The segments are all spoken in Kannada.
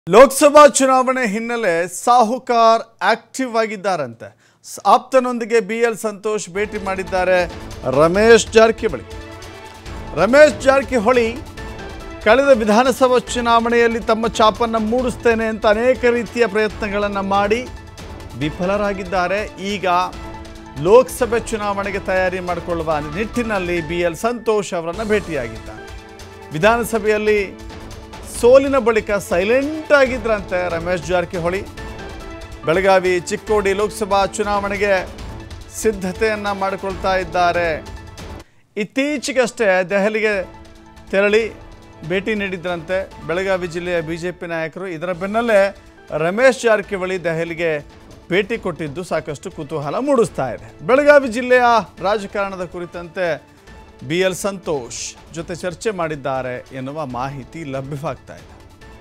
ಲೋಕಸಭಾ ಚುನಾವಣೆ ಹಿನ್ನೆಲೆ ಸಾಹುಕಾರ್ ಆಕ್ಟಿವ್ ಆಗಿದ್ದಾರಂತೆ ಸ್- ಆಪ್ತನೊಂದಿಗೆ ಬಿ ಎಲ್ ಸಂತೋಷ್ ಭೇಟಿ ಮಾಡಿದ್ದಾರೆ ರಮೇಶ್ ಜಾರಕಿಹೊಳಿ ರಮೇಶ್ ಜಾರಕಿಹೊಳಿ ಕಳೆದ ವಿಧಾನಸಭಾ ಚುನಾವಣೆಯಲ್ಲಿ ತಮ್ಮ ಚಾಪನ್ನು ಮೂಡಿಸ್ತೇನೆ ಅಂತ ಅನೇಕ ರೀತಿಯ ಪ್ರಯತ್ನಗಳನ್ನು ಮಾಡಿ ವಿಫಲರಾಗಿದ್ದಾರೆ ಈಗ ಲೋಕಸಭೆ ಚುನಾವಣೆಗೆ ತಯಾರಿ ಮಾಡಿಕೊಳ್ಳುವ ನಿಟ್ಟಿನಲ್ಲಿ ಬಿ ಎಲ್ ಸಂತೋಷ್ ಅವರನ್ನು ಭೇಟಿಯಾಗಿದ್ದಾರೆ ವಿಧಾನಸಭೆಯಲ್ಲಿ ಸೋಲಿನ ಬಳಿಕ ಸೈಲೆಂಟ್ ಆಗಿದ್ರಂತೆ ರಮೇಶ್ ಜಾರಕಿಹೊಳಿ ಬೆಳಗಾವಿ ಚಿಕ್ಕೋಡಿ ಲೋಕಸಭಾ ಚುನಾವಣೆಗೆ ಸಿದ್ಧತೆಯನ್ನು ಮಾಡಿಕೊಳ್ತಾ ಇದ್ದಾರೆ ಇತ್ತೀಚೆಗಷ್ಟೇ ದೆಹಲಿಗೆ ತೆರಳಿ ಭೇಟಿ ನೀಡಿದ್ರಂತೆ ಬೆಳಗಾವಿ ಜಿಲ್ಲೆಯ ಬಿ ಜೆ ಪಿ ನಾಯಕರು ಇದರ ಬೆನ್ನಲ್ಲೇ ರಮೇಶ್ ಜಾರಕಿಹೊಳಿ ದೆಹಲಿಗೆ ಭೇಟಿ ಕೊಟ್ಟಿದ್ದು ಸಾಕಷ್ಟು ಕುತೂಹಲ ಮೂಡಿಸ್ತಾ ಇದೆ ಬೆಳಗಾವಿ ಜಿಲ್ಲೆಯ ರಾಜಕಾರಣದ ಕುರಿತಂತೆ ಬಿ ಎಲ್ ಸಂತೋಷ್ ಜೊತೆ ಚರ್ಚೆ ಮಾಡಿದ್ದಾರೆ ಎನ್ನುವ ಮಾಹಿತಿ ಲಭ್ಯವಾಗ್ತಾ ಇದೆ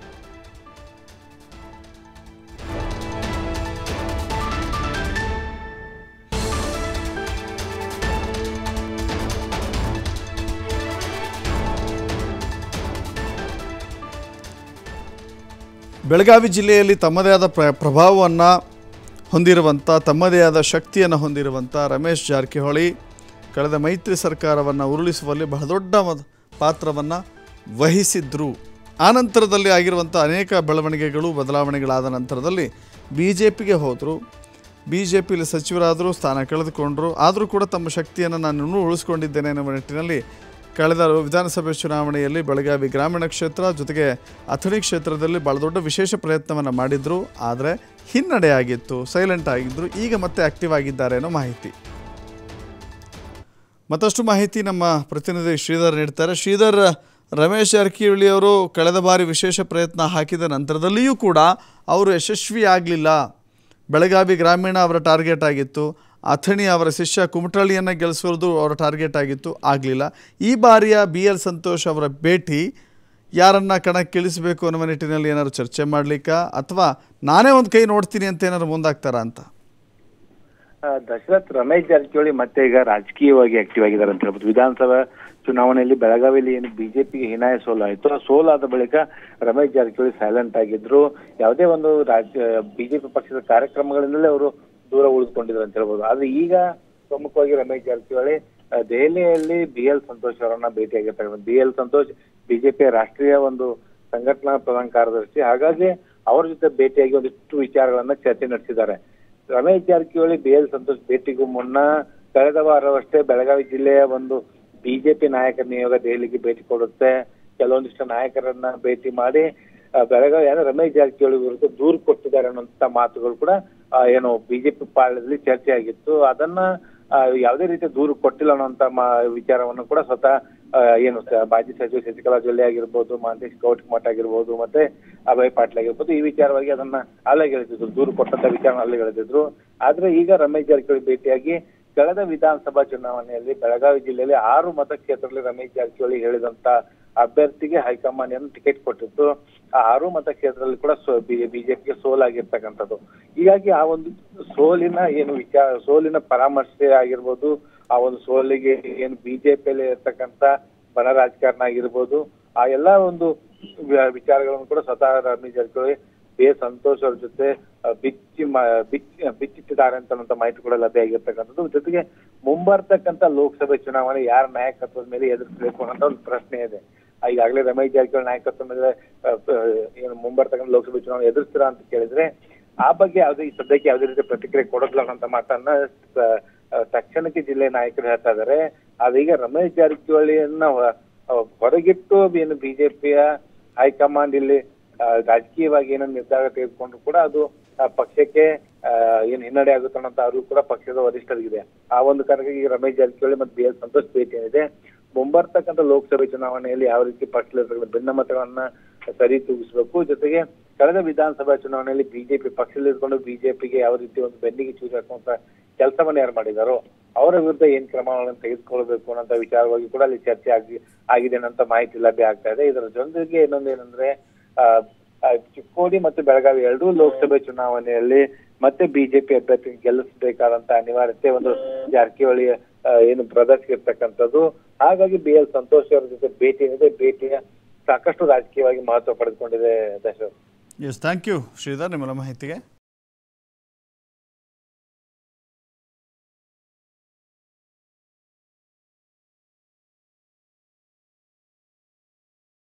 ಬೆಳಗಾವಿ ಜಿಲ್ಲೆಯಲ್ಲಿ ತಮ್ಮದೇ ಆದ ಪ್ರ ಪ್ರಭಾವವನ್ನು ಹೊಂದಿರುವಂಥ ತಮ್ಮದೇ ಆದ ಶಕ್ತಿಯನ್ನು ಹೊಂದಿರುವಂಥ ರಮೇಶ್ ಜಾರಕಿಹೊಳಿ ಕಳೆದ ಮೈತ್ರಿ ಸರ್ಕಾರವನ್ನು ಉರುಳಿಸುವಲ್ಲಿ ಬಹಳ ದೊಡ್ಡ ಮದ್- ಪಾತ್ರವನ್ನು ವಹಿಸಿದ್ರು ಆನಂತರದಲ್ಲಿ ಆಗಿರುವಂಥ ಅನೇಕ ಬೆಳವಣಿಗೆಗಳು ಬದಲಾವಣೆಗಳಾದ ನಂತರದಲ್ಲಿ ಬಿ ಜೆ ಪಿಗೆ ಹೋದರು ಬಿ ಜೆ ಪಿಲಿ ಸಚಿವರಾದರು ಸ್ಥಾನ ಕಳೆದುಕೊಂಡರು ಆದರೂ ಕೂಡ ತಮ್ಮ ಶಕ್ತಿಯನ್ನು ನಾನು ಇನ್ನೂ ಉಳಿಸ್ಕೊಂಡಿದ್ದೇನೆ ಎನ್ನುವ ನಿಟ್ಟಿನಲ್ಲಿ ಕಳೆದ ವಿಧಾನಸಭೆ ಚುನಾವಣೆಯಲ್ಲಿ ಬೆಳಗಾವಿ ಗ್ರಾಮೀಣ ಕ್ಷೇತ್ರ ಜೊತೆಗೆ ಅಥಣಿ ಕ್ಷೇತ್ರದಲ್ಲಿ ಭಾಳ ದೊಡ್ಡ ವಿಶೇಷ ಪ್ರಯತ್ನವನ್ನು ಮಾಡಿದ್ರು ಆದರೆ ಹಿನ್ನಡೆ ಆಗಿತ್ತು ಸೈಲೆಂಟ್ ಆಗಿದ್ದರು ಈಗ ಮತ್ತೆ ಆಕ್ಟಿವ್ ಆಗಿದ್ದಾರೆ ಅನ್ನೋ ಮಾಹಿತಿ ಮತ್ತಷ್ಟು ಮಾಹಿತಿ ನಮ್ಮ ಪ್ರತಿನಿಧಿ ಶ್ರೀಧರ್ ನೀಡ್ತಾರೆ ಶ್ರೀಧರ್ ರಮೇಶ್ ಜಾರಕಿಹೊಳಿ ಅವರು ಕಳೆದ ಬಾರಿ ವಿಶೇಷ ಪ್ರಯತ್ನ ಹಾಕಿದ ನಂತರದಲ್ಲಿಯೂ ಕೂಡ ಅವರು ಯಶಸ್ವಿ ಆಗಲಿಲ್ಲ ಬೆಳಗಾವಿ ಗ್ರಾಮೀಣ ಅವರ ಟಾರ್ಗೆಟ್ ಆಗಿತ್ತು ಅಥಣಿ ಅವರ ಶಿಷ್ಯ ಕುಮಟಳ್ಳಿಯನ್ನು ಗೆಲ್ಲಿಸೋದು ಅವರ ಟಾರ್ಗೆಟ್ ಆಗಿತ್ತು ಆಗಲಿಲ್ಲ ಈ ಬಾರಿಯ ಬಿ ಎಲ್ ಸಂತೋಷ್ ಅವರ ಭೇಟಿ ಯಾರನ್ನ ಕಣಕ್ಕಿಳಿಸಬೇಕು ಅನ್ನುವ ನಿಟ್ಟಿನಲ್ಲಿ ಏನಾದ್ರು ಚರ್ಚೆ ಮಾಡಲಿಕ್ಕ ಅಥವಾ ನಾನೇ ಒಂದು ಕೈ ನೋಡ್ತೀನಿ ಅಂತ ಏನಾದ್ರು ಮುಂದಾಗ್ತಾರಾ ಅಂತ ಆ, ದಶರಥ್ ರಮೇಶ್ ಜಾರಕಿಹೊಳಿ ಮತ್ತೆ ಈಗ ರಾಜಕೀಯವಾಗಿ ಆಕ್ಟಿವ್ ಆಗಿದ್ದಾರೆ ಅಂತ ಹೇಳ್ಬೋದು ವಿಧಾನಸಭಾ ಚುನಾವಣೆಯಲ್ಲಿ ಬೆಳಗಾವಿಯಲ್ಲಿ ಏನು ಬಿಜೆಪಿಗೆ ಹೀನಾಯ ಸೋಲಾಯಿತು ಆ ಸೋಲಾದ ಬಳಿಕ ರಮೇಶ್ ಜಾರಕಿಹೊಳಿ ಸೈಲೆಂಟ್ ಆಗಿದ್ರು ಯಾವುದೇ ಒಂದು ರಾಜ್ಯ ಬಿಜೆಪಿ ಪಕ್ಷದ ಕಾರ್ಯಕ್ರಮಗಳಿಂದಲೇ ಅವರು ದೂರ ಉಳಿದುಕೊಂಡಿದ್ರು ಅಂತ ಹೇಳ್ಬೋದು ಆದ್ರೆ ಈಗ ಪ್ರಮುಖವಾಗಿ ರಮೇಶ್ ಜಾರಕಿಹೊಳಿ ಆ, ದೆಹಲಿಯಲ್ಲಿ ಬಿ ಎಲ್ ಸಂತೋಷ್ ಅವರನ್ನ ಭೇಟಿಯಾಗಿರ್ತಾರೆ ಬಿ ಎಲ್ ಸಂತೋಷ್ ಬಿಜೆಪಿಯ ರಾಷ್ಟ್ರೀಯ ಒಂದು ಸಂಘಟನಾ ಪ್ರಧಾನ ಕಾರ್ಯದರ್ಶಿ ಹಾಗಾಗಿ ಅವ್ರ ಜೊತೆ ಭೇಟಿಯಾಗಿ ಒಂದಿಷ್ಟು ವಿಚಾರಗಳನ್ನ ಚರ್ಚೆ ನಡೆಸಿದ್ದಾರೆ ರಮೇಶ್ ಜಾರಕಿಹೊಳಿ ಬಿ ಎಲ್ ಸಂತೋಷ್ ಭೇಟಿಗೂ ಮುನ್ನ ಕಳೆದ ವಾರವಷ್ಟೇ ಬೆಳಗಾವಿ ಜಿಲ್ಲೆಯ ಒಂದು ಬಿಜೆಪಿ ನಾಯಕರ ನಿಯೋಗ ದೆಹಲಿಗೆ ಭೇಟಿ ಕೊಡುತ್ತೆ ಕೆಲವೊಂದಿಷ್ಟು ನಾಯಕರನ್ನ ಭೇಟಿ ಮಾಡಿ ಆ, ಬೆಳಗಾವಿ ಅಂದ್ರೆ ರಮೇಶ್ ಜಾರಕಿಹೊಳಿ ವಿರುದ್ಧ ದೂರು ಕೊಟ್ಟಿದ್ದಾರೆ ಅನ್ನುವಂತ ಮಾತುಗಳು ಕೂಡ ಆ, ಏನು ಬಿಜೆಪಿ ಪಾಳ್ಯದಲ್ಲಿ ಚರ್ಚೆ ಆಗಿತ್ತು ಅದನ್ನ ಆ, ಯಾವುದೇ ರೀತಿಯ ದೂರು ಕೊಟ್ಟಿಲ್ಲ ಅನ್ನುವಂತ ಮಾ ವಿಚಾರವನ್ನು ಕೂಡ ಸ್ವತಃ ಆ, ಏನು ಸ- ಮಾಜಿ ಸಚಿವ ಶಶಿಕಲಾ ಜೊಲ್ಲೆ ಆಗಿರ್ಬೋದು ಮಹಂತೇಶ್ ಕೌಟಿಮಠ ಆಗಿರ್ಬೋದು ಮತ್ತೆ ಅಭಯ್ ಪಾಟೀಲ್ ಆಗಿರ್ಬೋದು ಈ ವಿಚಾರವಾಗಿ ಅದನ್ನ ಅಲ್ಲಿಗೆ ಎಳೆದಿದ್ರು ದೂರು ಕೊಟ್ಟಂತ ವಿಚಾರ ಅಲ್ಲಿಗೆ ಎಳೆದಿದ್ರು ಆದ್ರೆ ಈಗ ರಮೇಶ್ ಜಾರಕಿಹೊಳಿ ಭೇಟಿಯಾಗಿ ಕಳೆದ ವಿಧಾನಸಭಾ ಚುನಾವಣೆಯಲ್ಲಿ ಬೆಳಗಾವಿ ಜಿಲ್ಲೆಯಲ್ಲಿ ಆರು ಮತಕ್ಷೇತ್ರದಲ್ಲಿ ರಮೇಶ್ ಜಾರಕಿಹೊಳಿ ಹೇಳಿದಂತ ಅಭ್ಯರ್ಥಿಗೆ ಹೈಕಮಾಂಡ್ ಏನು ಟಿಕೆಟ್ ಕೊಟ್ಟಿತ್ತು ಆ ಆರು ಮತಕ್ಷೇತ್ರದಲ್ಲಿ ಕೂಡ ಬಿಜೆಪಿಗೆ ಸೋಲಾಗಿರ್ತಕ್ಕಂಥದ್ದು ಹೀಗಾಗಿ ಆ ಒಂದು ಸೋಲಿನ ಏನು ವಿಚಾರ ಸೋಲಿನ ಪರಾಮರ್ಶೆ ಆಗಿರ್ಬೋದು ಆ ಒಂದು ಸೋಲಿಗೆ ಏನು ಬಿಜೆಪಿಯಲ್ಲಿ ಇರ್ತಕ್ಕಂಥ ಬಣ ರಾಜಕಾರಣ ಆಗಿರ್ಬೋದು ಆ ಎಲ್ಲಾ ಒಂದು ವಿ- ವಿಚಾರಗಳನ್ನು ಕೂಡ ಸ್ವತಃ ರಮೇಶ್ ಜಾರಕಿಹೊಳಿ ಬಿ ಎಸ್ ಸಂತೋಷ್ ಅವ್ರ ಜೊತೆ ಆ, ಬಿಚ್ಚಿ ಮ- ಬಿಚ್ಚಿ ಬಿಚ್ಚಿಟ್ಟಿದ್ದಾರೆ ಅಂತ ಮಾಹಿತಿ ಕೂಡ ಲಭ್ಯ ಆಗಿರ್ತಕ್ಕಂಥದ್ದು ಜೊತೆಗೆ ಮುಂಬರ್ತಕ್ಕಂಥ ಲೋಕಸಭೆ ಚುನಾವಣೆ ಯಾರ ನಾಯಕತ್ವದ ಮೇಲೆ ಎದುರಿಸಬೇಕು ಅನ್ನೋ ಒಂದು ಪ್ರಶ್ನೆ ಇದೆ ಆ, ಈಗಾಗಲೇ ರಮೇಶ್ ಜಾರಕಿಹೊಳಿ ನಾಯಕತ್ವದ ಮೇಲೆ ಆ, ಪ- ಏನು ಮುಂಬರ್ತಕ್ಕಂಥ ಲೋಕಸಭೆ ಚುನಾವಣೆ ಎದುರಿಸ್ತೀರಾ ಅಂತ ಕೇಳಿದ್ರೆ ಆ ಬಗ್ಗೆ ಯಾವುದೇ ಈ ಸದ್ಯಕ್ಕೆ ಯಾವುದೇ ರೀತಿ ಪ್ರತಿಕ್ರಿಯೆ ಕೊಡೋದಿಲ್ಲ ಅನ್ನೋ ಮಾತನ್ನ ಸ- ಆ, ತಕ್ಷಣಕ್ಕೆ ಜಿಲ್ಲೆ ನಾಯಕರು ಹೇಳ್ತಾ ಇದ್ದಾರೆ ಅದೀಗ ರಮೇಶ್ ಜಾರಕಿಹೊಳಿಯನ್ನ ಹೊ- ಆ, ಹೊರಗಿಟ್ಟು ಏನು ಬಿಜೆಪಿಯ ಹೈಕಮಾಂಡ್ ಇಲ್ಲಿ ಆ, ರಾಜಕೀಯವಾಗಿ ಏನೋ ನಿರ್ಧಾರ ತೆಗೆದುಕೊಂಡ್ರು ಕೂಡ ಅದು ಆ, ಪಕ್ಷಕ್ಕೆ ಆ, ಏನ್ ಹಿನ್ನಡೆ ಆಗುತ್ತೆ ಅನ್ನೋ ಅವರು ಕೂಡ ಪಕ್ಷದ ವರಿಷ್ಠರಿಗಿದೆ ಆ ಒಂದು ಕಾರಣಕ್ಕೆ ಈಗ ರಮೇಶ್ ಜಾರಕಿಹೊಳಿ ಮತ್ತು ಬಿ ಎಲ್ ಸಂತೋಷ್ ಭೇಟಿ ಏನಿದೆ ಮುಂಬರ್ತಕ್ಕಂಥ ಲೋಕಸಭೆ ಚುನಾವಣೆಯಲ್ಲಿ ಯಾವ ರೀತಿ ಪಕ್ಷದ ಭಿನ್ನಮತಗಳನ್ನ ಸರಿ ತೂಗಿಸಬೇಕು ಜೊತೆಗೆ ಕಳೆದ ವಿಧಾನಸಭಾ ಚುನಾವಣೆಯಲ್ಲಿ ಬಿಜೆಪಿ ಪಕ್ಷದಲ್ಲಿ ಇದ್ಕೊಂಡು ಬಿಜೆಪಿಗೆ ಯಾವ ರೀತಿ ಒಂದು ಬೆನ್ನಿಗೆ ಚೂರಿ ಹಾಕುವಂತ ಕೆಲಸವನ್ನ ಯಾರು ಮಾಡಿದಾರೋ ಅವರ ವಿರುದ್ಧ ಏನ್ ಕ್ರಮಗಳನ್ನು ತೆಗೆದುಕೊಳ್ಬೇಕು ಅನ್ನೋ ವಿಚಾರವಾಗಿ ಕೂಡ ಅಲ್ಲಿ ಚರ್ಚೆ ಆಗಿ ಆಗಿದೆ ಅನ್ನೋ ಮಾಹಿತಿ ಲಭ್ಯ ಆಗ್ತಾ ಇದೆ ಇದರ ಜೊತೆಗೆ ಇನ್ನೊಂದು ಏನಂದ್ರೆ ಆ, ಆ, ಚಿಕ್ಕೋಡಿ ಮತ್ತು ಬೆಳಗಾವಿ ಎರಡೂ ಲೋಕಸಭೆ ಚುನಾವಣೆಯಲ್ಲಿ ಮತ್ತೆ ಬಿಜೆಪಿ ಅಭ್ಯರ್ಥಿ ಗೆಲ್ಲಿಸಬೇಕಾದಂತ ಅನಿವಾರ್ಯತೆ ಒಂದು ಜಾರಕಿಹೊಳಿ ಆ, ಏನು ಪ್ರದರ್ಶಿರ್ತಕ್ಕಂಥದ್ದು ಹಾಗಾಗಿ ಬಿ ಎಲ್ ಸಂತೋಷ್ ಅವರ ಜೊತೆ ಭೇಟಿ ಏನಿದೆ ಭೇಟಿಯ ಸಾಕಷ್ಟು ರಾಜಕೀಯವಾಗಿ ಮಹತ್ವ ಪಡೆದುಕೊಂಡಿದೆ Dasharath S thank you Shridhar ನಿಮ್ಮೆಲ್ಲ ಮಾಹಿತಿಗೆ